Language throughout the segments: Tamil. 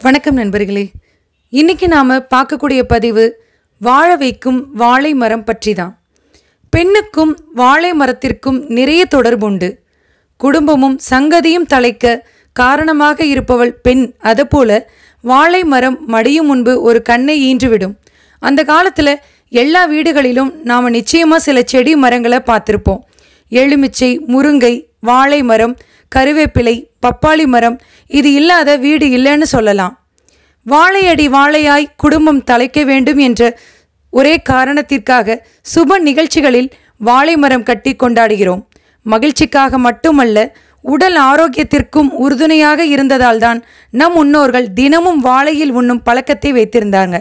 வணக்கம் நண்பர்களே இன்னைக்கு நாம பார்க்கக்கூடிய பதிவு வாழ வைக்கும் வாழை மரம் பற்றி தான் பெண்ணுக்கும் வாழை மரத்திற்கும் நிறைய தொடர்புண்டு குடும்பமும் சங்கதியும் தலைக்க காரணமாக இருப்பவள் பெண் அதுபோல வாழை மரம் மடியும் முன்பு ஒரு கண்ணை ஈன்றுவிடும் அந்த காலத்துல எல்லா வீடுகளிலும் நாம நிச்சயமா சில செடி மரங்களை பார்த்திருப்போம் எலுமிச்சை முருங்கை வாழை மரம் கருவேப்பிலை பப்பாளி மரம் இது இல்லாத வீடு இல்லைன்னு சொல்லலாம் வாழையடி வாழையாய் குடும்பம் தலைக்க வேண்டும் என்ற ஒரே காரணத்திற்காக சுப நிகழ்ச்சிகளில் வாழை மரம் கட்டி கொண்டாடுகிறோம் மகிழ்ச்சிக்காக மட்டுமல்ல உடல் ஆரோக்கியத்திற்கும் உறுதுணையாக இருந்ததால்தான் நம் முன்னோர்கள் தினமும் வாழையில் உண்ணும் பழக்கத்தை வைத்திருந்தாங்க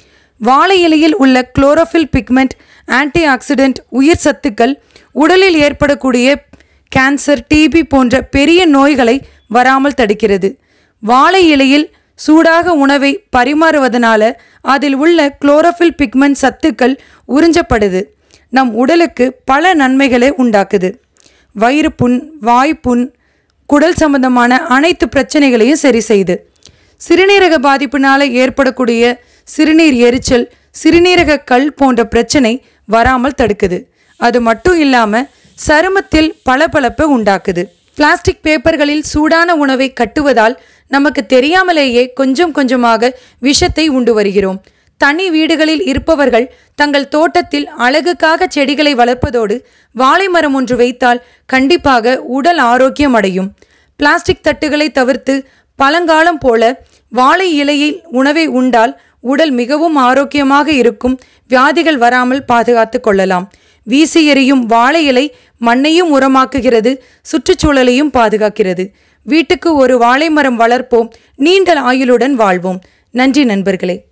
வாழை இலையில் உள்ள குளோரோஃபில் பிக்மெண்ட் ஆன்டி ஆக்சிடென்ட் உயிர் சத்துக்கள் உடலில் ஏற்படக்கூடிய கேன்சர் டிபி போன்ற பெரிய நோய்களை வராமல் தடுக்கிறது வாழை இலையில் சூடாக உணவை பரிமாறுவதனால அதில் உள்ள குளோரோஃபில் பிக்மெண்ட் சத்துக்கள் உறிஞ்சப்படுது நம் உடலுக்கு பல நன்மைகளை உண்டாக்குது வயிறு புண் வாய்ப்புண் குடல் சம்பந்தமான அனைத்து பிரச்சனைகளையும் சரி செய்து சிறுநீரக பாதிப்பினால ஏற்படக்கூடிய சிறுநீர் எரிச்சல் சிறுநீரக கல் போன்ற பிரச்சனை வராமல் தடுக்குது அது மட்டும் இல்லாம சருமத்தில் பளபளப்பை உண்டாக்குது பிளாஸ்டிக் பேப்பர்களில் சூடான உணவை கட்டுவதால் நமக்கு தெரியாமலேயே கொஞ்சம் கொஞ்சமாக விஷத்தை உண்டு வருகிறோம் தனி வீடுகளில் இருப்பவர்கள் தங்கள் தோட்டத்தில் அழகுக்காக செடிகளை வளர்ப்பதோடு வாழை மரம் ஒன்று வைத்தால் கண்டிப்பாக உடல் ஆரோக்கியம் அடையும் பிளாஸ்டிக் தட்டுகளை தவிர்த்து பழங்காலம் போல வாழை இலையில் உணவை உண்டால் உடல் மிகவும் ஆரோக்கியமாக இருக்கும் வியாதிகள் வராமல் பாதுகாத்து கொள்ளலாம் வீசி எறியும் வாழை இலை மண்ணையும் உரமாக்குகிறது சுற்றுச்சூழலையும் பாதுகாக்கிறது வீட்டுக்கு ஒரு வாழை மரம் வளர்ப்போம் நீண்ட ஆயுளுடன் வாழ்வோம் நன்றி நண்பர்களே